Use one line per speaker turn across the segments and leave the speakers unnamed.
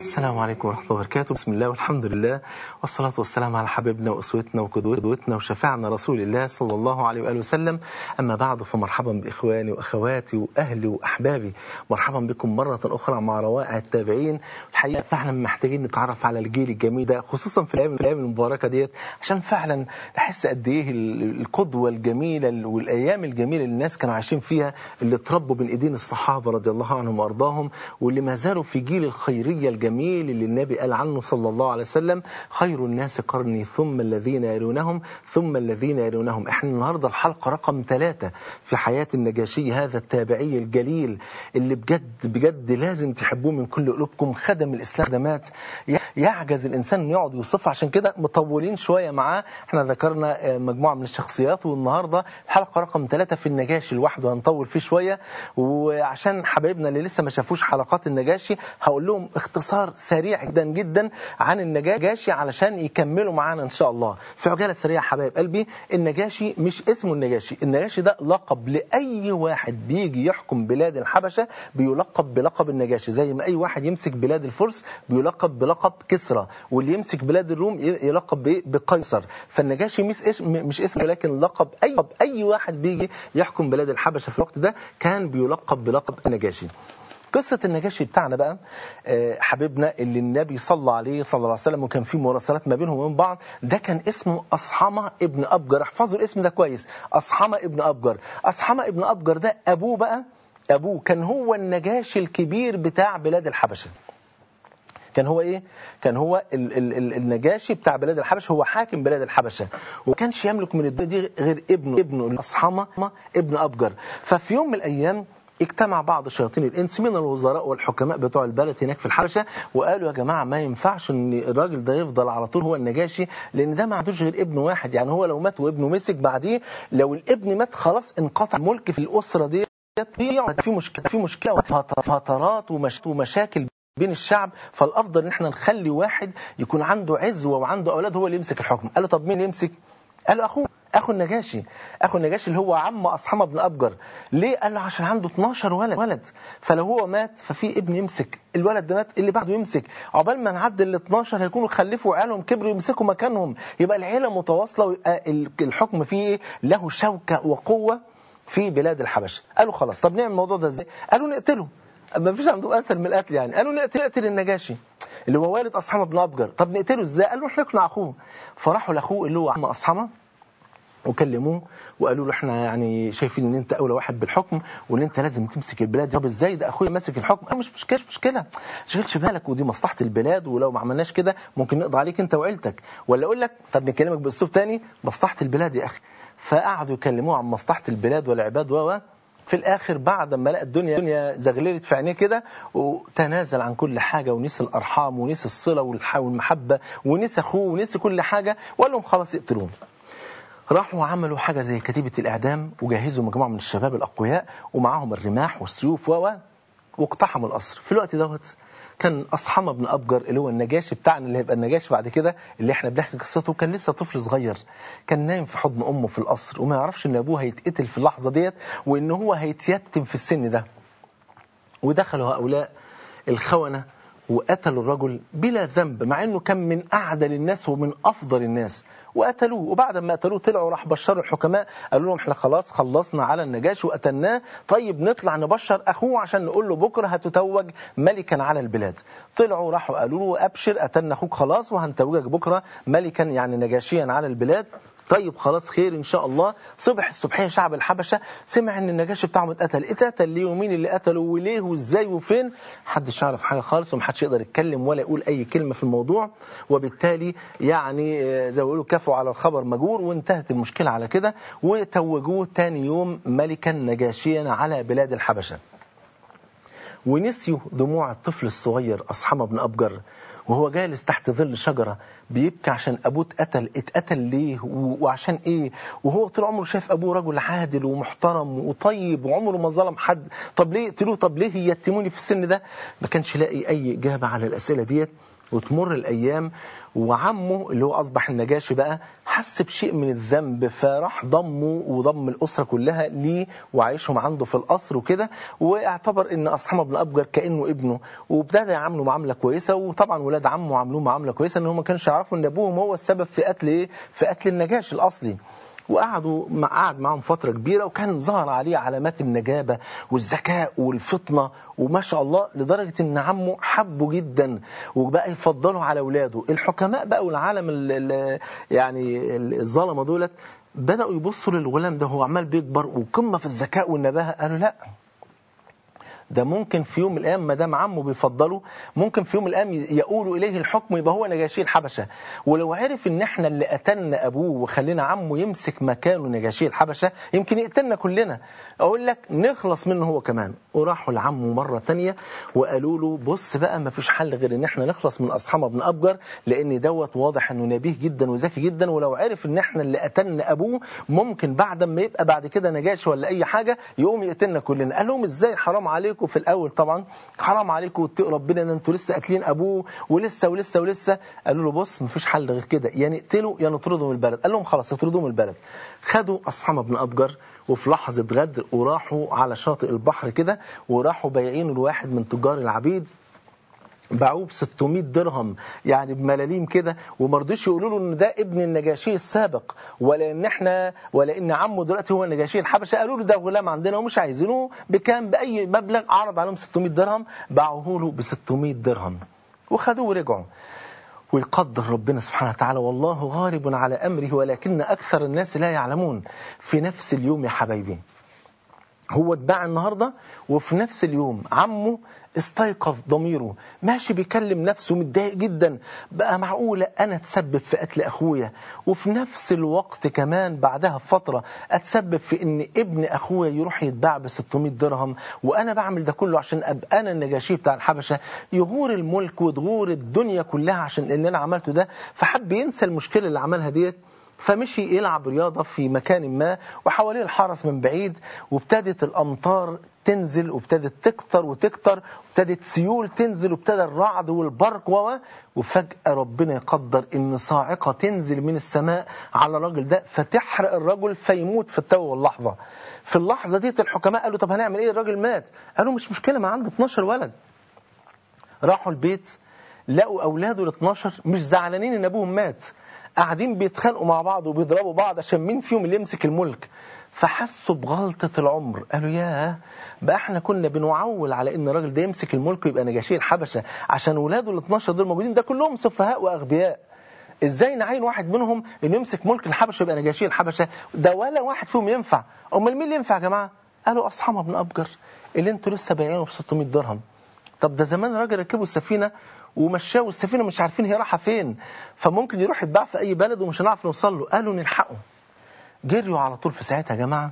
السلام عليكم ورحمة الله وبركاته بسم الله والحمد لله والصلاة والسلام على حبيبنا وأسوتنا وقدوتنا وشفاعنا رسول الله صلى الله عليه وآله وسلم أما بعد فمرحبا بإخواني وأخواتي وأهلي وأحبابي مرحبا بكم مرة أخرى مع روائع التابعين الحقيقة فعلا محتاجين نتعرف على الجيل الجميل ده خصوصا في الأيام الأيام المباركة ديت عشان فعلا نحس قد إيه القدوة الجميلة والأيام الجميلة اللي الناس كانوا عايشين فيها اللي اتربوا بين إيدين الصحابة رضي الله عنهم وأرضاهم واللي ما زالوا في جيل الخيرية الجميلة اللي النبي قال عنه صلى الله عليه وسلم خير الناس قرني ثم الذين يلونهم ثم الذين يلونهم احنا النهاردة الحلقة رقم ثلاثة في حياة النجاشي هذا التابعي الجليل اللي بجد بجد لازم تحبوه من كل قلوبكم خدم الإسلام خدمات يعجز الإنسان يقعد يوصفها عشان كده مطولين شوية معاه احنا ذكرنا مجموعة من الشخصيات والنهاردة الحلقة رقم ثلاثة في النجاشي لوحده هنطول فيه شوية وعشان حبايبنا اللي لسه ما شافوش حلقات النجاشي هقول لهم اختصار سريع جدا جدا عن النجاشي علشان يكملوا معانا ان شاء الله في عجاله سريعه حبايب قلبي النجاشي مش اسمه النجاشي النجاشي ده لقب لاي واحد بيجي يحكم بلاد الحبشه بيلقب بلقب النجاشي زي ما اي واحد يمسك بلاد الفرس بيلقب بلقب كسرى واللي يمسك بلاد الروم يلقب بايه بقيصر فالنجاشي مش اسم مش اسمه لكن لقب اي اي واحد بيجي يحكم بلاد الحبشه في الوقت ده كان بيلقب بلقب النجاشي قصة النجاشي بتاعنا بقى حبيبنا اللي النبي صلى عليه صلى الله عليه وسلم وكان في مراسلات ما بينهم وبين بعض ده كان اسمه أصحمة ابن أبجر احفظوا الاسم ده كويس أصحمة ابن أبجر أصحمة ابن أبجر ده أبوه بقى أبوه كان هو النجاشي الكبير بتاع بلاد الحبشة كان هو ايه كان هو ال ال ال النجاشي بتاع بلاد الحبشه هو حاكم بلاد الحبشه وما كانش يملك من الدنيا دي غير ابنه ابنه اصحمه ابن ابجر ففي يوم من الايام اجتمع بعض شياطين الانس من الوزراء والحكماء بتوع البلد هناك في الحبشه وقالوا يا جماعه ما ينفعش ان الراجل ده يفضل على طول هو النجاشي لان ده ما عندوش غير ابن واحد يعني هو لو مات وابنه مسك بعديه لو الابن مات خلاص انقطع الملك في الاسره دي في مشكله في مشكله فترات ومشاكل بين الشعب فالافضل ان احنا نخلي واحد يكون عنده عزوه وعنده اولاد هو اللي يمسك الحكم قالوا طب مين يمسك قالوا اخوه اخو النجاشي اخو النجاشي اللي هو عم اصحمه بن ابجر ليه قال له عشان عنده 12 ولد ولد فلو هو مات ففي ابن يمسك الولد ده مات اللي بعده يمسك عقبال ما نعدي ال 12 هيكونوا خلفوا عيالهم كبروا يمسكوا مكانهم يبقى العيله متواصله ويبقى الحكم فيه له شوكه وقوه في بلاد الحبشه قالوا خلاص طب نعمل الموضوع ده ازاي قالوا نقتله ما فيش عندهم اسهل من القتل يعني قالوا نقتل نقتل النجاشي اللي هو والد اصحمه بن ابجر طب نقتله ازاي قالوا احنا نقنع اخوه فراحوا لاخوه اللي هو عم اصحمه وكلموه وقالوا له احنا يعني شايفين ان انت اولى واحد بالحكم وان انت لازم تمسك البلاد طب ازاي ده اخويا ماسك الحكم قال مش مشكله مش مشكله شغلش بالك ودي مصلحه البلاد ولو ما عملناش كده ممكن نقضي عليك انت وعيلتك ولا اقول لك طب نكلمك باسلوب تاني مصلحه البلاد يا اخي فقعدوا يكلموه عن مصلحه البلاد والعباد و في الاخر بعد ما لقى الدنيا الدنيا زغللت في عينيه كده وتنازل عن كل حاجه ونسي الارحام ونسي الصله والمحبه ونسي اخوه ونسي كل حاجه وقال لهم خلاص اقتلوه راحوا عملوا حاجة زي كتيبة الإعدام وجهزوا مجموعة من الشباب الأقوياء ومعاهم الرماح والسيوف و واقتحموا القصر في الوقت دوت كان أصحمة بن أبجر اللي هو النجاشي بتاعنا اللي هيبقى النجاشي بعد كده اللي احنا بنحكي قصته كان لسه طفل صغير كان نايم في حضن أمه في القصر وما يعرفش إن أبوه هيتقتل في اللحظة ديت وإن هو هيتيتم في السن ده ودخلوا هؤلاء الخونة وقتلوا الرجل بلا ذنب مع انه كان من اعدل الناس ومن افضل الناس وقتلوه وبعد ما قتلوه طلعوا راح بشروا الحكماء قالوا لهم احنا خلاص خلصنا على النجاشي وقتلناه طيب نطلع نبشر اخوه عشان نقول له بكره هتتوج ملكا على البلاد طلعوا راحوا قالوا له ابشر قتلنا اخوك خلاص وهنتوجك بكره ملكا يعني نجاشيا على البلاد طيب خلاص خير ان شاء الله صبح الصبحيه شعب الحبشه سمع ان النجاشي بتاعهم اتقتل اتقتل ليه ومين اللي قتله وليه وازاي وفين محدش يعرف حاجه خالص ومحدش يقدر يتكلم ولا يقول اي كلمه في الموضوع وبالتالي يعني زي ما بيقولوا كفوا على الخبر مجور وانتهت المشكله على كده وتوجوه تاني يوم ملكا نجاشيا على بلاد الحبشه ونسيوا دموع الطفل الصغير أصحمه بن أبجر وهو جالس تحت ظل شجرة بيبكي عشان أبوه اتقتل اتقتل ليه وعشان إيه وهو طول عمره شايف أبوه رجل عادل ومحترم وطيب وعمره ما ظلم حد طب ليه يقتلوه طب ليه يتموني في السن ده ما كانش لاقي أي إجابة على الأسئلة ديت وتمر الأيام وعمه اللي هو أصبح النجاشي بقى حس بشيء من الذنب فراح ضمه وضم الأسرة كلها ليه وعايشهم عنده في القصر وكده واعتبر ان أصحمه بن أبجر كأنه ابنه وابتدى يعامله معاملة كويسة وطبعا ولاد عمه عاملوه معاملة كويسة ان هم ما كانش يعرفوا ان ابوهم هو السبب في قتل ايه في قتل النجاشي الأصلي وقعدوا مع قعد معاهم فترة كبيرة وكان ظهر عليه علامات النجابة والذكاء والفطنة وما شاء الله لدرجة ان عمه حبه جدا وبقى يفضله على اولاده الحكماء بقى والعالم ال ال يعني الظلمة دولت بدأوا يبصوا للغلام ده هو عمال بيكبر وقمة في الذكاء والنباهة قالوا لا ده ممكن في يوم من الايام ما دام عمه بيفضله ممكن في يوم من الايام يقولوا اليه الحكم يبقى هو نجاشي الحبشه ولو عرف ان احنا اللي قتلنا ابوه وخلينا عمه يمسك مكانه نجاشي الحبشه يمكن يقتلنا كلنا اقول لك نخلص منه هو كمان وراحوا لعمه مره ثانيه وقالوا له بص بقى ما فيش حل غير ان احنا نخلص من اصحاب بن ابجر لان دوت واضح انه نبيه جدا وذكي جدا ولو عرف ان احنا اللي قتلنا ابوه ممكن بعد ما يبقى بعد كده نجاشي ولا اي حاجه يقوم يقتلنا كلنا قال لهم ازاي حرام عليكم في الاول طبعا حرام عليكم واتقوا ربنا ان انتوا لسه قاتلين ابوه ولسه ولسه ولسه قالوا له بص مفيش حل غير كده يا نقتله يا نطرده من البلد قال لهم خلاص اطردوه من البلد خدوا اصحاب بن ابجر وفي لحظه غدر وراحوا على شاطئ البحر كده وراحوا بايعين الواحد من تجار العبيد باعوه ب 600 درهم يعني بملاليم كده وما رضوش يقولوا له ان ده ابن النجاشي السابق ولا ان احنا ولا ان عمه دلوقتي هو النجاشي الحبشه قالوا له ده غلام عندنا ومش عايزينه بكام باي مبلغ عرض عليهم 600 درهم باعوه له ب 600 درهم وخدوه ورجعوا ويقدر ربنا سبحانه وتعالى والله غالب على امره ولكن اكثر الناس لا يعلمون في نفس اليوم يا حبايبي هو اتباع النهاردة وفي نفس اليوم عمه استيقظ ضميره ماشي بيكلم نفسه متضايق جدا بقى معقولة أنا أتسبب في قتل أخويا وفي نفس الوقت كمان بعدها بفترة أتسبب في إن ابن أخويا يروح يتباع ب 600 درهم وأنا بعمل ده كله عشان أبقى أنا النجاشي بتاع الحبشة يغور الملك وتغور الدنيا كلها عشان اللي أنا عملته ده فحب ينسى المشكلة اللي عملها ديت فمشي يلعب رياضة في مكان ما وحواليه الحرس من بعيد وابتدت الأمطار تنزل وابتدت تكتر وتكتر وابتدت سيول تنزل وابتدى الرعد والبرق و وفجأة ربنا يقدر إن صاعقة تنزل من السماء على الراجل ده فتحرق الرجل فيموت في التو واللحظة في اللحظة دي الحكماء قالوا طب هنعمل إيه الراجل مات قالوا مش مشكلة ما عنده 12 ولد راحوا البيت لقوا أولاده ال 12 مش زعلانين إن أبوهم مات قاعدين بيتخانقوا مع بعض وبيضربوا بعض عشان مين فيهم اللي يمسك الملك فحسوا بغلطة العمر قالوا ياه بقى احنا كنا بنعول على ان الراجل ده يمسك الملك ويبقى نجاشي الحبشة عشان ولاده ال 12 دول موجودين ده كلهم سفهاء واغبياء ازاي نعين واحد منهم انه يمسك ملك الحبشة ويبقى نجاشي الحبشة ده ولا واحد فيهم ينفع امال مين اللي ينفع يا جماعة قالوا اصحاب ابن ابجر اللي انتوا لسه بايعينه ب 600 درهم طب ده زمان الراجل ركبوا السفينة ومشاه والسفينة مش عارفين هي رايحة فين فممكن يروح يتباع في أي بلد ومش هنعرف نوصل له قالوا نلحقه جريوا على طول في ساعتها يا جماعة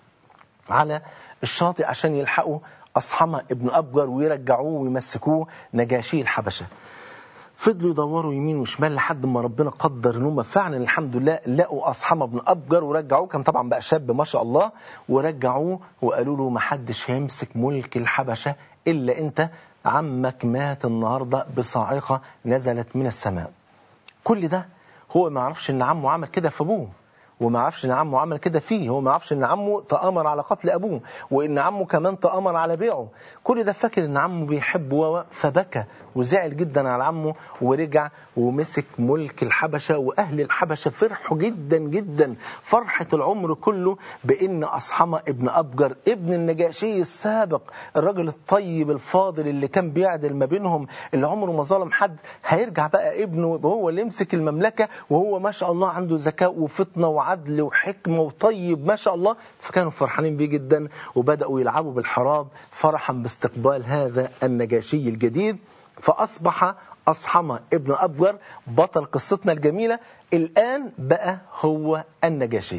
على الشاطئ عشان يلحقوا أصحمة ابن أبجر ويرجعوه ويمسكوه نجاشي الحبشة فضلوا يدوروا يمين وشمال لحد ما ربنا قدر ان هم فعلا الحمد لله لقوا اصحاب بن ابجر ورجعوه كان طبعا بقى شاب ما شاء الله ورجعوه وقالوا له ما حدش هيمسك ملك الحبشه الا انت عمك مات النهارده بصاعقه نزلت من السماء. كل ده هو ما يعرفش ان عمه عمل كده في ابوه وما يعرفش ان عمه عمل كده فيه هو ما يعرفش ان عمه تآمر على قتل ابوه وان عمه كمان تآمر على بيعه كل ده فاكر ان عمه بيحبه فبكى وزعل جدا على عمه ورجع ومسك ملك الحبشة وأهل الحبشة فرحوا جدا جدا فرحة العمر كله بأن أصحمة ابن أبجر ابن النجاشي السابق الرجل الطيب الفاضل اللي كان بيعدل ما بينهم اللي عمره ما ظلم حد هيرجع بقى ابنه هو اللي يمسك المملكة وهو ما شاء الله عنده ذكاء وفطنة وعدل وحكمة وطيب ما شاء الله فكانوا فرحانين بيه جدا وبدأوا يلعبوا بالحراب فرحا باستقبال هذا النجاشي الجديد فأصبح أصحمة ابن أبجر بطل قصتنا الجميلة الآن بقى هو النجاشي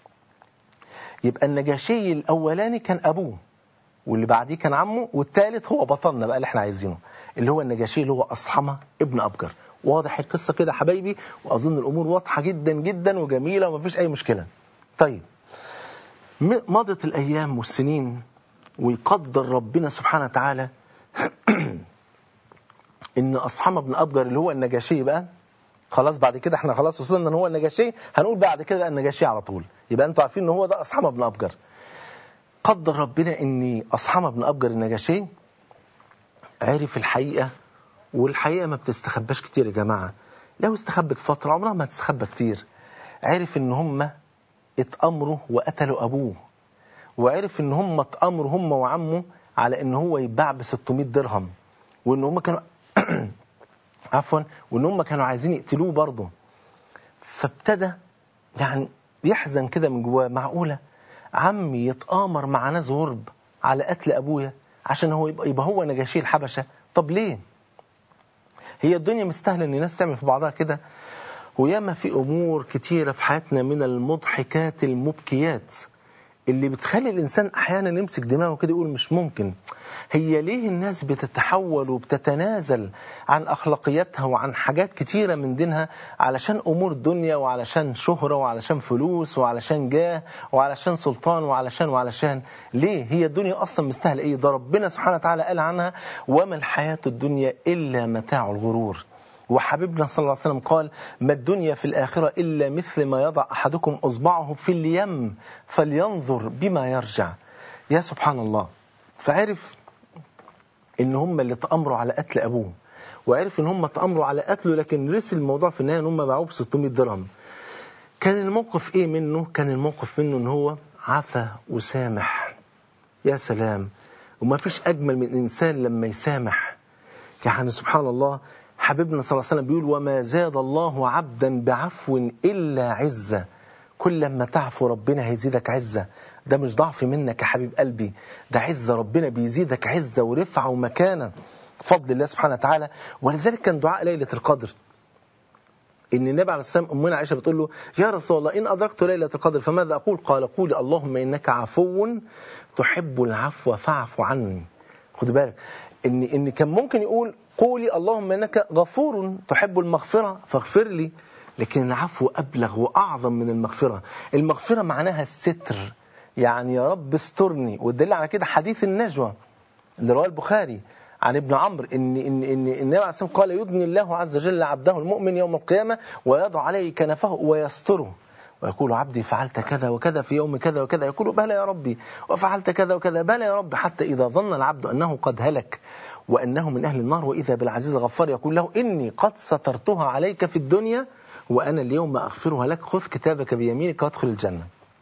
يبقى النجاشي الأولاني كان أبوه واللي بعديه كان عمه والثالث هو بطلنا بقى اللي احنا عايزينه اللي هو النجاشي اللي هو أصحمة ابن أبجر واضح القصة كده حبايبي وأظن الأمور واضحة جدا جدا وجميلة ومفيش أي مشكلة طيب مضت الأيام والسنين ويقدر ربنا سبحانه وتعالى ان اصحاب بن ابجر اللي هو النجاشي بقى خلاص بعد كده احنا خلاص وصلنا ان هو النجاشي هنقول بعد كده بقى النجاشي على طول يبقى انتوا عارفين ان هو ده اصحاب بن ابجر قدر ربنا ان اصحاب بن ابجر النجاشي عرف الحقيقه والحقيقه ما بتستخباش كتير يا جماعه لو استخبت فتره عمرها ما تستخبى كتير عرف ان هم اتامروا وقتلوا ابوه وعرف ان هم اتامروا هم وعمه على ان هو يتباع ب 600 درهم وان هم كانوا عفوا وان هم كانوا عايزين يقتلوه برضه فابتدى يعني يحزن كده من جواه معقوله عمي يتآمر مع ناس غرب على قتل ابويا عشان هو يبقى, يبقى هو نجاشي الحبشه طب ليه هي الدنيا مستاهله ان الناس تعمل في بعضها كده وياما في امور كتيره في حياتنا من المضحكات المبكيات اللي بتخلي الانسان احيانا يمسك دماغه كده يقول مش ممكن هي ليه الناس بتتحول وبتتنازل عن اخلاقياتها وعن حاجات كتيره من دينها علشان امور دنيا وعلشان شهره وعلشان فلوس وعلشان جاه وعلشان سلطان وعلشان وعلشان ليه هي الدنيا اصلا مستاهله ايه ده ربنا سبحانه وتعالى قال عنها وما الحياه الدنيا الا متاع الغرور وحبيبنا صلى الله عليه وسلم قال ما الدنيا في الآخرة إلا مثل ما يضع أحدكم أصبعه في اليم فلينظر بما يرجع يا سبحان الله فعرف إن هم اللي تأمروا على قتل أبوه وعرف إن هم تأمروا على قتله لكن رسل الموضوع في النهاية إن هم باعوه ب 600 درهم كان الموقف إيه منه؟ كان الموقف منه إن هو عفى وسامح يا سلام وما فيش أجمل من إنسان لما يسامح يعني سبحان الله حبيبنا صلى الله عليه وسلم بيقول وما زاد الله عبدا بعفو إلا عزة كل لما تعفو ربنا هيزيدك عزة ده مش ضعف منك يا حبيب قلبي ده عزة ربنا بيزيدك عزة ورفعة ومكانة بفضل الله سبحانه وتعالى ولذلك كان دعاء ليلة القدر ان النبي عليه السلام امنا عائشه بتقول له يا رسول الله ان ادركت ليله القدر فماذا اقول؟ قال قولي اللهم انك عفو تحب العفو فاعف عني. خد بالك ان ان كان ممكن يقول قولي اللهم انك غفور تحب المغفره فاغفر لي لكن العفو ابلغ واعظم من المغفره المغفره معناها الستر يعني يا رب استرني والدليل على كده حديث النجوى اللي رواه البخاري عن ابن عمرو ان ان ان النبي عليه الصلاه قال يدني الله عز وجل عبده المؤمن يوم القيامه ويضع عليه كنفه ويستره ويقول عبدي فعلت كذا وكذا في يوم كذا وكذا يقول بلى يا ربي وفعلت كذا وكذا بلى يا رب حتى إذا ظن العبد أنه قد هلك وأنه من أهل النار وإذا بالعزيز غفار يقول له إني قد سترتها عليك في الدنيا وأنا اليوم أغفرها لك خذ كتابك بيمينك وادخل الجنة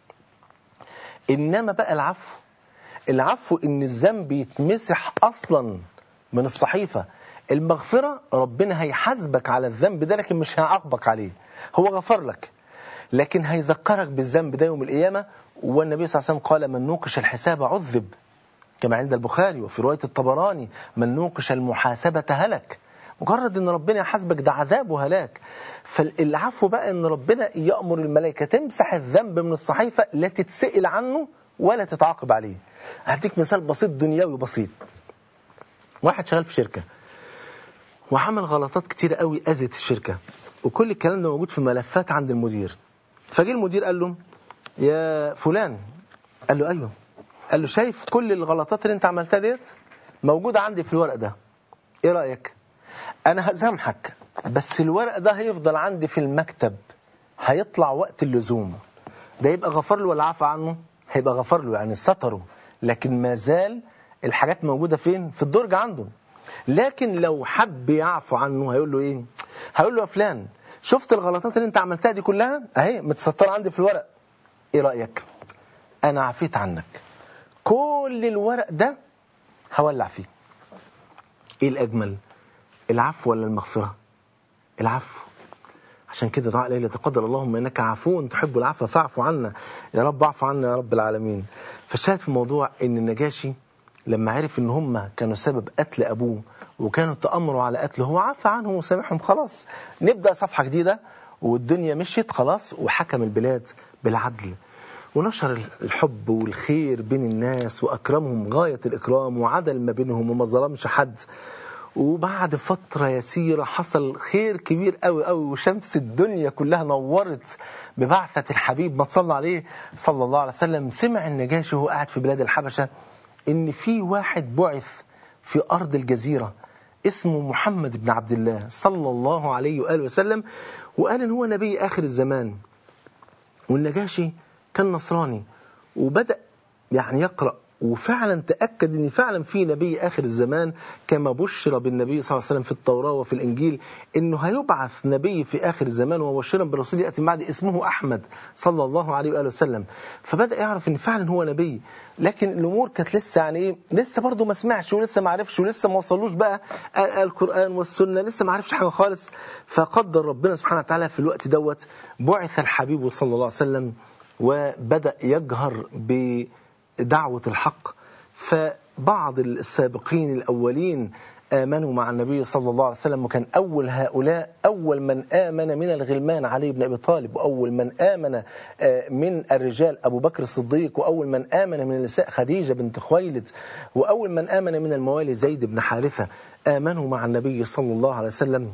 إنما بقى العفو العفو إن الذنب يتمسح أصلا من الصحيفة المغفرة ربنا هيحاسبك على الذنب ده لكن مش هيعاقبك عليه هو غفر لك لكن هيذكرك بالذنب ده يوم القيامة والنبي صلى الله عليه وسلم قال من نوقش الحساب عذب كما عند البخاري وفي رواية الطبراني من نوقش المحاسبة هلك مجرد ان ربنا يحاسبك ده عذاب وهلاك فالعفو بقى ان ربنا يأمر الملائكة تمسح الذنب من الصحيفة لا تتسئل عنه ولا تتعاقب عليه هديك مثال بسيط دنيوي بسيط واحد شغال في شركة وعمل غلطات كتير قوي أذت الشركة وكل الكلام ده موجود في ملفات عند المدير فجه المدير قال له يا فلان قال له ايوه قال له شايف كل الغلطات اللي انت عملتها ديت موجوده عندي في الورق ده ايه رايك انا هسامحك بس الورق ده هيفضل عندي في المكتب هيطلع وقت اللزوم ده يبقى غفر له ولا عفى عنه هيبقى غفر له يعني ستره لكن ما زال الحاجات موجوده فين في الدرج عنده لكن لو حب يعفو عنه هيقول له ايه هيقول له يا فلان شفت الغلطات اللي انت عملتها دي كلها اهي متسطره عندي في الورق ايه رايك انا عفيت عنك كل الورق ده هولع فيه ايه الاجمل العفو ولا المغفره العفو عشان كده دعاء ليلة القدر اللهم انك عفو تحب العفو فاعف عنا يا رب اعف عنا يا رب العالمين فالشاهد في الموضوع ان النجاشي لما عرف ان هم كانوا سبب قتل ابوه وكانوا تأمروا على قتله هو عفى عنهم وسامحهم خلاص نبدأ صفحة جديدة والدنيا مشيت خلاص وحكم البلاد بالعدل ونشر الحب والخير بين الناس وأكرمهم غاية الإكرام وعدل ما بينهم وما ظلمش حد وبعد فترة يسيرة حصل خير كبير قوي قوي وشمس الدنيا كلها نورت ببعثة الحبيب ما تصلى عليه صلى الله عليه وسلم سمع النجاشي وهو قاعد في بلاد الحبشة إن في واحد بعث في أرض الجزيرة اسمه محمد بن عبد الله صلى الله عليه وآله وسلم وقال إن هو نبي آخر الزمان والنجاشي كان نصراني وبدأ يعني يقرأ وفعلا تأكد ان فعلا في نبي آخر الزمان كما بشر بالنبي صلى الله عليه وسلم في التوراة وفي الإنجيل انه هيبعث نبي في آخر الزمان ومبشرا برسول يأتي بعد اسمه أحمد صلى الله عليه وآله وسلم فبدأ يعرف ان فعلا هو نبي لكن الأمور كانت لسه يعني ايه لسه برضه ما سمعش ولسه ما عرفش ولسه ما وصلوش بقى القرآن والسنة لسه ما عرفش حاجة خالص فقدر ربنا سبحانه وتعالى في الوقت دوت بعث الحبيب صلى الله عليه وسلم وبدأ يجهر ب دعوة الحق فبعض السابقين الأولين آمنوا مع النبي صلى الله عليه وسلم وكان أول هؤلاء أول من آمن من الغلمان علي بن أبي طالب وأول من آمن من الرجال أبو بكر الصديق وأول من آمن من النساء خديجة بنت خويلد وأول من آمن من الموالي زيد بن حارثة آمنوا مع النبي صلى الله عليه وسلم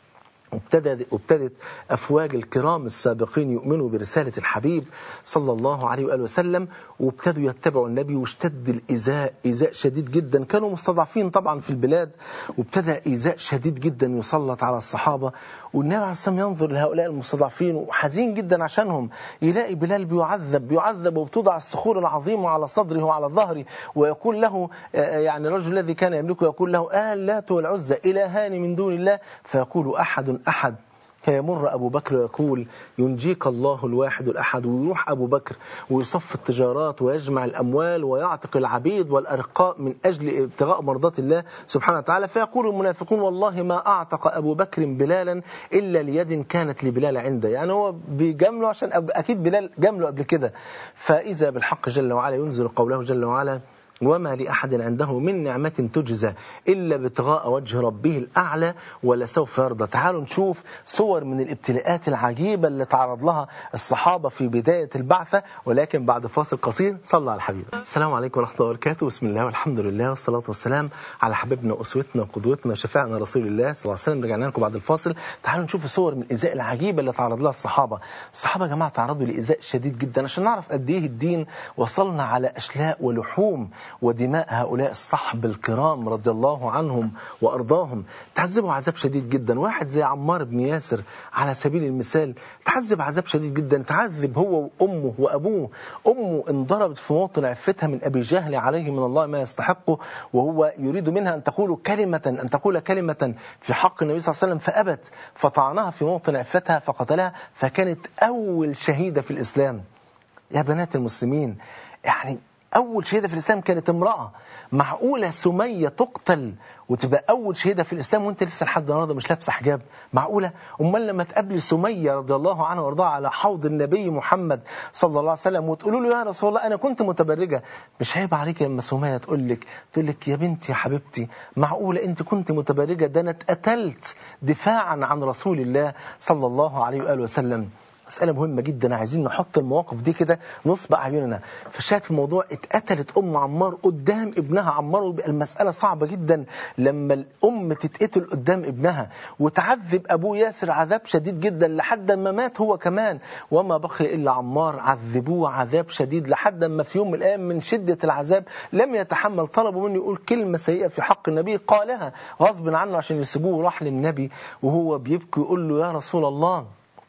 وابتدت وابتدت افواج الكرام السابقين يؤمنوا برساله الحبيب صلى الله عليه واله وسلم وابتدوا يتبعوا النبي واشتد الايذاء ايذاء شديد جدا كانوا مستضعفين طبعا في البلاد وابتدى ايذاء شديد جدا يسلط على الصحابه والنبي عليه الصلاه والسلام ينظر لهؤلاء المستضعفين وحزين جدا عشانهم يلاقي بلال بيعذب بيعذب وبتوضع الصخور العظيمه على صدره وعلى ظهره ويقول له يعني الرجل الذي كان يملكه يقول له آل لا والعزى الهان من دون الله فيقول احد أحد فيمر أبو بكر ويقول ينجيك الله الواحد الأحد ويروح أبو بكر ويصف التجارات ويجمع الأموال ويعتق العبيد والأرقاء من أجل ابتغاء مرضات الله سبحانه وتعالى فيقول المنافقون والله ما أعتق أبو بكر بلالا إلا ليد كانت لبلال عنده يعني هو بيجامله عشان أكيد بلال جامله قبل كده فإذا بالحق جل وعلا ينزل قوله جل وعلا وما لأحد عنده من نعمة تجزى إلا ابتغاء وجه ربه الأعلى ولسوف يرضى تعالوا نشوف صور من الابتلاءات العجيبة اللي تعرض لها الصحابة في بداية البعثة ولكن بعد فاصل قصير صلى على الحبيب السلام عليكم ورحمة الله وبركاته بسم الله والحمد لله والصلاة والسلام على حبيبنا وأسوتنا وقدوتنا وشفاعنا رسول الله صلى الله عليه وسلم رجعنا لكم بعد الفاصل تعالوا نشوف صور من الإزاء العجيبة اللي تعرض لها الصحابة الصحابة يا جماعة تعرضوا لإزاء شديد جدا عشان نعرف قد إيه الدين وصلنا على أشلاء ولحوم ودماء هؤلاء الصحب الكرام رضي الله عنهم وأرضاهم تعذبوا عذاب شديد جدا واحد زي عمار بن ياسر على سبيل المثال تعذب عذاب شديد جدا تعذب هو وأمه وأبوه أمه انضربت في موطن عفتها من أبي جهل عليه من الله ما يستحقه وهو يريد منها أن تقول كلمة أن تقول كلمة في حق النبي صلى الله عليه وسلم فأبت فطعنها في موطن عفتها فقتلها فكانت أول شهيدة في الإسلام يا بنات المسلمين يعني أول شهيدة في الإسلام كانت امرأة معقولة سمية تقتل وتبقى أول شهيدة في الإسلام وأنت لسه لحد النهارده مش لابسة حجاب معقولة أمال لما تقابلي سمية رضي الله عنها وارضاها على حوض النبي محمد صلى الله عليه وسلم وتقولوا له يا رسول الله أنا كنت متبرجة مش عيب عليك لما سمية تقول لك تقول لك يا بنتي يا حبيبتي معقولة أنت كنت متبرجة ده أنا اتقتلت دفاعا عن رسول الله صلى الله عليه وآله وسلم مسألة مهمة جدا عايزين نحط المواقف دي كده نصب أعيننا فالشاهد في الموضوع اتقتلت أم عمار قدام ابنها عمار ويبقى المسألة صعبة جدا لما الأم تتقتل قدام ابنها وتعذب أبوه ياسر عذاب شديد جدا لحد ما مات هو كمان وما بقي إلا عمار عذبوه عذاب شديد لحد ما في يوم من الأيام من شدة العذاب لم يتحمل طلبوا منه يقول كلمة سيئة في حق النبي قالها غصب عنه عشان يسيبوه راح للنبي وهو بيبكي يقول له يا رسول الله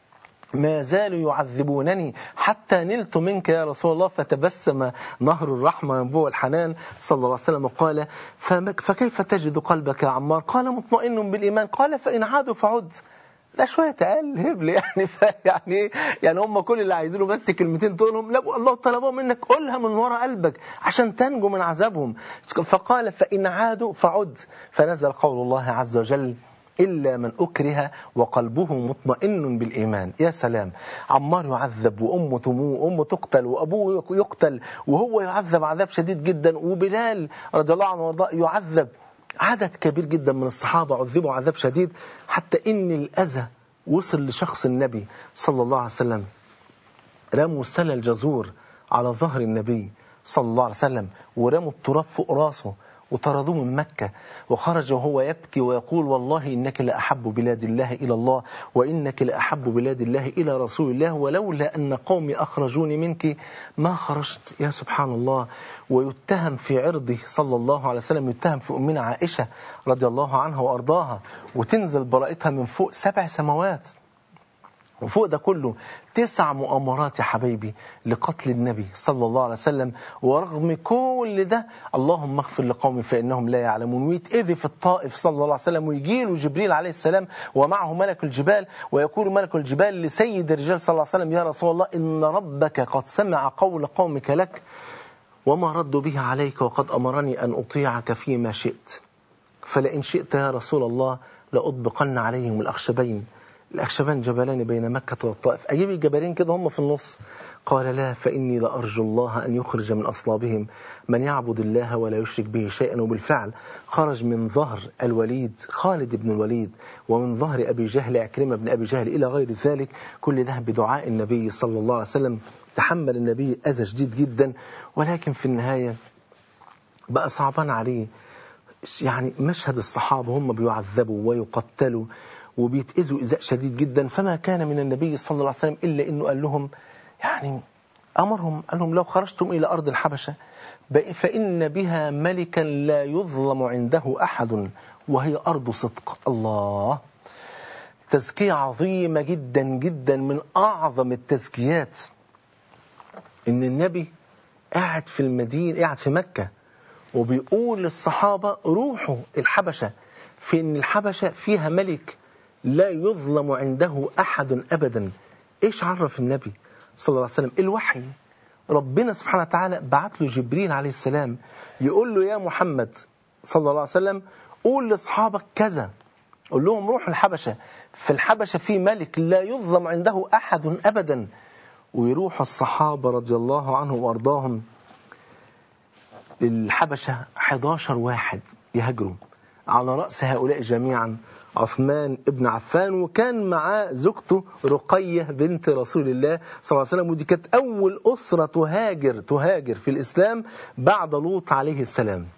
ما زالوا يعذبونني حتى نلت منك يا رسول الله فتبسم نهر الرحمة ينبوع الحنان صلى الله عليه وسلم وقال فكيف تجد قلبك يا عمار قال مطمئن بالإيمان قال فإن عادوا فعد ده شوية تقل هبل يعني يعني يعني هم كل اللي عايزينه بس كلمتين تقولهم لا الله طلبوا منك قولها من وراء قلبك عشان تنجو من عذابهم فقال فإن عادوا فعد فنزل قول الله عز وجل إلا من أكره وقلبه مطمئن بالإيمان يا سلام عمار يعذب وأمه تموت وأمه تقتل وأبوه يقتل وهو يعذب عذاب شديد جدا وبلال رضي الله عنه وارضاه يعذب عدد كبير جدا من الصحابة عذبوا عذاب شديد حتى إن الأذى وصل لشخص النبي صلى الله عليه وسلم رموا سل الجزور على ظهر النبي صلى الله عليه وسلم ورموا التراب فوق راسه وطردوه من مكة وخرج وهو يبكي ويقول والله إنك لأحب بلاد الله إلى الله وإنك لأحب بلاد الله إلى رسول الله ولولا أن قومي أخرجوني منك ما خرجت يا سبحان الله ويتهم في عرضه صلى الله عليه وسلم يتهم في أمنا عائشة رضي الله عنها وأرضاها وتنزل براءتها من فوق سبع سماوات وفوق ده كله تسع مؤامرات يا حبيبي لقتل النبي صلى الله عليه وسلم ورغم كل ده اللهم اغفر لقومي فإنهم لا يعلمون ويتأذي في الطائف صلى الله عليه وسلم ويجي له جبريل عليه السلام ومعه ملك الجبال ويقول ملك الجبال لسيد الرجال صلى الله عليه وسلم يا رسول الله إن ربك قد سمع قول قومك لك وما ردوا به عليك وقد أمرني أن أطيعك فيما شئت فلئن شئت يا رسول الله لأطبقن عليهم الأخشبين الأخشبان جبلان بين مكة والطائف أجيب الجبلين كده هم في النص قال لا فإني لأرجو الله أن يخرج من أصلابهم من يعبد الله ولا يشرك به شيئا وبالفعل خرج من ظهر الوليد خالد بن الوليد ومن ظهر أبي جهل عكرمة بن أبي جهل إلى غير ذلك كل ده بدعاء النبي صلى الله عليه وسلم تحمل النبي أذى شديد جدا ولكن في النهاية بقى صعبان عليه يعني مشهد الصحابة هم بيعذبوا ويقتلوا وبيتأذوا إزاء شديد جدا فما كان من النبي صلى الله عليه وسلم إلا أنه قال لهم يعني أمرهم قال لهم لو خرجتم إلى أرض الحبشة فإن بها ملكا لا يظلم عنده أحد وهي أرض صدق الله تزكية عظيمة جدا جدا من أعظم التزكيات إن النبي قاعد في المدينة قاعد في مكة وبيقول للصحابة روحوا الحبشة في إن الحبشة فيها ملك لا يظلم عنده أحد أبدا إيش عرف النبي صلى الله عليه وسلم الوحي ربنا سبحانه وتعالى بعت له جبريل عليه السلام يقول له يا محمد صلى الله عليه وسلم قول لأصحابك كذا قول لهم روحوا الحبشة في الحبشة في ملك لا يظلم عنده أحد أبدا ويروح الصحابة رضي الله عنهم وأرضاهم للحبشة 11 واحد يهاجروا على رأس هؤلاء جميعا عثمان ابن عفان وكان معاه زوجته رقية بنت رسول الله صلى الله عليه وسلم ودي كانت أول أسرة تهاجر تهاجر في الإسلام بعد لوط عليه السلام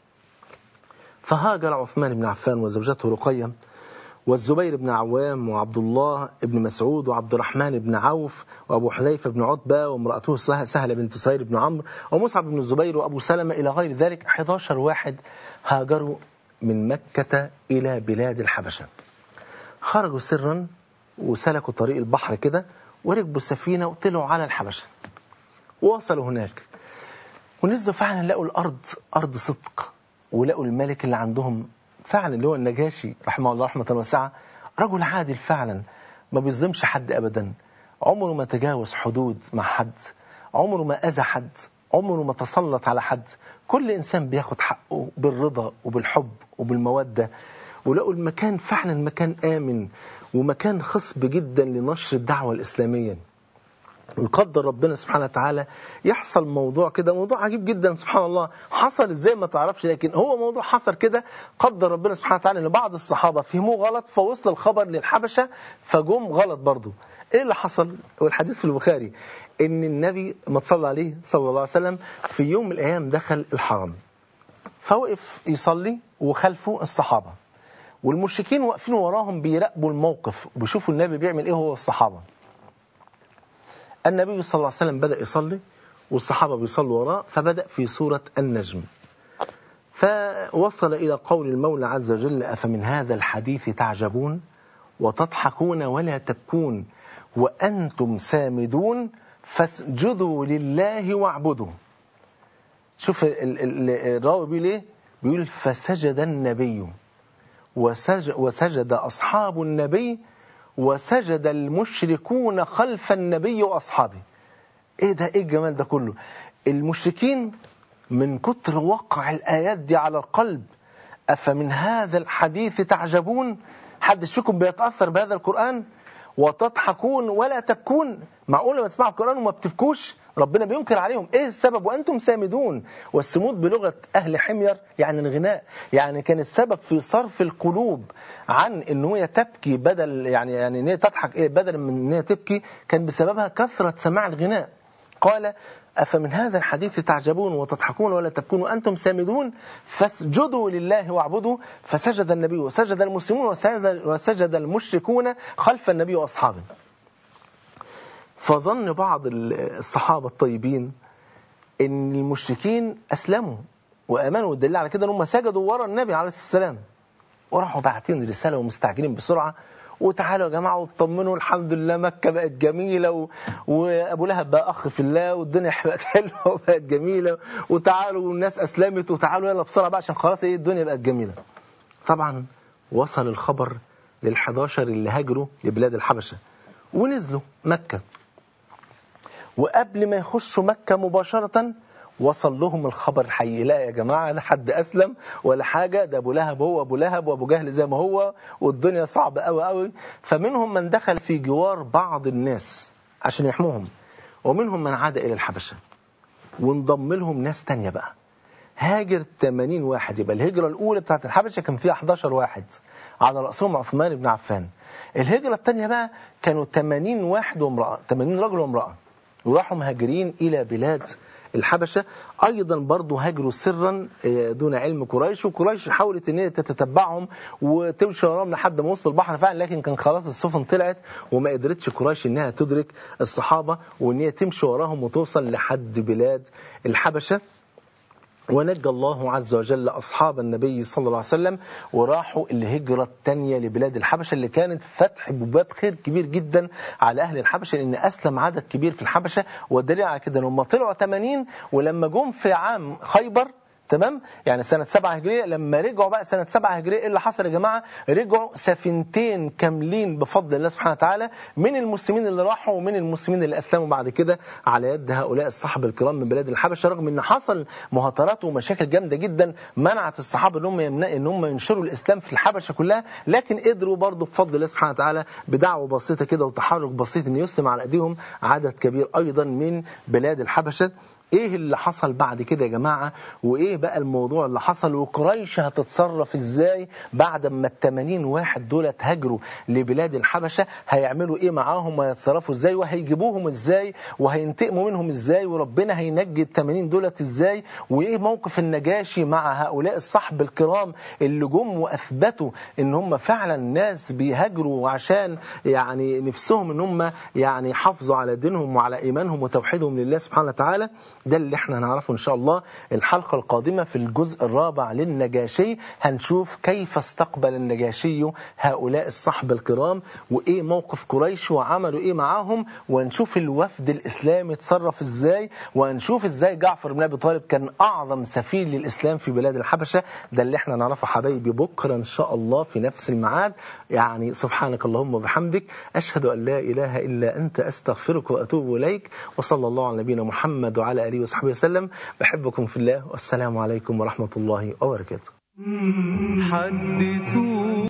فهاجر عثمان بن عفان وزوجته رقية والزبير بن عوام وعبد الله بن مسعود وعبد الرحمن بن عوف وأبو حذيفة بن عتبة وامرأته سهلة بنت سهير بن عمرو ومصعب بن الزبير وأبو سلمة إلى غير ذلك 11 واحد هاجروا من مكة إلى بلاد الحبشة خرجوا سرا وسلكوا طريق البحر كده وركبوا السفينة وطلعوا على الحبشة ووصلوا هناك ونزلوا فعلا لقوا الأرض أرض صدق ولقوا الملك اللي عندهم فعلا اللي هو النجاشي رحمه الله رحمة واسعة رجل عادل فعلا ما بيظلمش حد أبدا عمره ما تجاوز حدود مع حد عمره ما أذى حد عمره ما تسلط على حد كل إنسان بياخد حقه بالرضا وبالحب وبالمودة ولقوا المكان فعلا مكان آمن ومكان خصب جدا لنشر الدعوة الإسلامية ويقدر ربنا سبحانه وتعالى يحصل موضوع كده موضوع عجيب جدا سبحان الله حصل ازاي ما تعرفش لكن هو موضوع حصل كده قدر ربنا سبحانه وتعالى ان بعض الصحابه فهموه غلط فوصل الخبر للحبشه فجم غلط برضه ايه اللي حصل والحديث في البخاري ان النبي ما تصلى عليه صلى الله عليه وسلم في يوم من الايام دخل الحرم فوقف يصلي وخلفه الصحابه والمشركين واقفين وراهم بيراقبوا الموقف وبيشوفوا النبي بيعمل ايه هو الصحابه النبي صلى الله عليه وسلم بدأ يصلي والصحابة بيصلوا وراه فبدأ في سورة النجم فوصل إلى قول المولى عز وجل أفمن هذا الحديث تعجبون وتضحكون ولا تبكون وأنتم سامدون فاسجدوا لله واعبدوا شوف الراوي بيقول ايه بيقول فسجد النبي وسجد, وسجد أصحاب النبي وسجد المشركون خلف النبي وأصحابه ايه ده ايه الجمال ده كله المشركين من كتر وقع الآيات دي على القلب أفمن هذا الحديث تعجبون حدش فيكم بيتأثر بهذا القرآن وتضحكون ولا تبكون معقول لما تسمعوا القرآن وما بتبكوش ربنا بينكر عليهم ايه السبب وانتم سامدون والسمود بلغة اهل حمير يعني الغناء يعني كان السبب في صرف القلوب عن ان هي تبكي بدل يعني يعني ان هي تضحك ايه بدل من ان هي تبكي كان بسببها كثرة سماع الغناء قال أفمن هذا الحديث تعجبون وتضحكون ولا تبكون وأنتم سامدون فاسجدوا لله واعبدوا فسجد النبي وسجد المسلمون وسجد, وسجد المشركون خلف النبي وأصحابه فظن بعض الصحابة الطيبين ان المشركين اسلموا وامنوا والدليل على كده ان هم سجدوا ورا النبي عليه الصلاه والسلام وراحوا باعتين رساله ومستعجلين بسرعه وتعالوا يا جماعه واطمنوا الحمد لله مكه بقت جميله و... وابو لهب بقى اخ في الله والدنيا بقت حلوه وبقت جميله وتعالوا والناس اسلمت وتعالوا يلا بسرعه بقى عشان خلاص ايه الدنيا بقت جميله. طبعا وصل الخبر لل11 اللي هاجروا لبلاد الحبشه ونزلوا مكه وقبل ما يخشوا مكة مباشرة وصل لهم الخبر الحقيقي لا يا جماعة لا حد أسلم ولا حاجة ده أبو لهب هو أبو لهب وأبو جهل زي ما هو والدنيا صعبة أوي أوي فمنهم من دخل في جوار بعض الناس عشان يحموهم ومنهم من عاد إلى الحبشة وانضم لهم ناس تانية بقى هاجر 80 واحد يبقى الهجرة الأولى بتاعت الحبشة كان فيها 11 واحد على رأسهم عثمان بن عفان الهجرة الثانية بقى كانوا 80 واحد وامرأة 80 رجل وامرأة وراحوا مهاجرين إلى بلاد الحبشة أيضا برضو هاجروا سرا دون علم قريش وقريش حاولت أن هي تتتبعهم وتمشي وراهم لحد ما وصلوا البحر فعلا لكن كان خلاص السفن طلعت وما قدرتش قريش أنها تدرك الصحابة وأن هي تمشي وراهم وتوصل لحد بلاد الحبشة ونجى الله عز وجل أصحاب النبي صلى الله عليه وسلم وراحوا الهجرة الثانية لبلاد الحبشة اللي كانت فتح باب خير كبير جدا على أهل الحبشة لأن أسلم عدد كبير في الحبشة والدليل على كده هم طلعوا 80 ولما جم في عام خيبر تمام يعني سنة سبعة هجرية لما رجعوا بقى سنة سبعة هجرية ايه اللي حصل يا جماعة رجعوا سفينتين كاملين بفضل الله سبحانه وتعالى من المسلمين اللي راحوا ومن المسلمين اللي أسلموا بعد كده على يد هؤلاء الصحابة الكرام من بلاد الحبشة رغم ان حصل مهاترات ومشاكل جامدة جدا منعت الصحابة ان هم يمنع ان هم ينشروا الإسلام في الحبشة كلها لكن قدروا برضه بفضل الله سبحانه وتعالى بدعوة بسيطة كده وتحرك بسيط ان يسلم على ايديهم عدد كبير ايضا من بلاد الحبشة ايه اللي حصل بعد كده يا جماعة وايه بقى الموضوع اللي حصل وقريش هتتصرف ازاي بعد ما التمانين واحد دول هاجروا لبلاد الحبشة هيعملوا ايه معاهم وهيتصرفوا ازاي وهيجيبوهم ازاي وهينتقموا منهم ازاي وربنا هينجي التمانين دولت ازاي وايه موقف النجاشي مع هؤلاء الصحب الكرام اللي جم واثبتوا ان هم فعلا ناس بيهاجروا عشان يعني نفسهم ان هم يعني يحافظوا على دينهم وعلى ايمانهم وتوحيدهم لله سبحانه وتعالى ده اللي احنا هنعرفه ان شاء الله الحلقة القادمة في الجزء الرابع للنجاشي هنشوف كيف استقبل النجاشي هؤلاء الصحب الكرام وايه موقف قريش وعملوا ايه معاهم ونشوف الوفد الاسلامي اتصرف ازاي وهنشوف ازاي جعفر بن ابي طالب كان اعظم سفير للاسلام في بلاد الحبشة ده اللي احنا نعرفه حبايبي بكرة ان شاء الله في نفس الميعاد يعني سبحانك اللهم وبحمدك اشهد ان لا اله الا انت استغفرك واتوب اليك وصلى الله على نبينا محمد وعلى آله وصحبه وسلم بحبكم في الله والسلام عليكم ورحمة الله وبركاته
حدثوا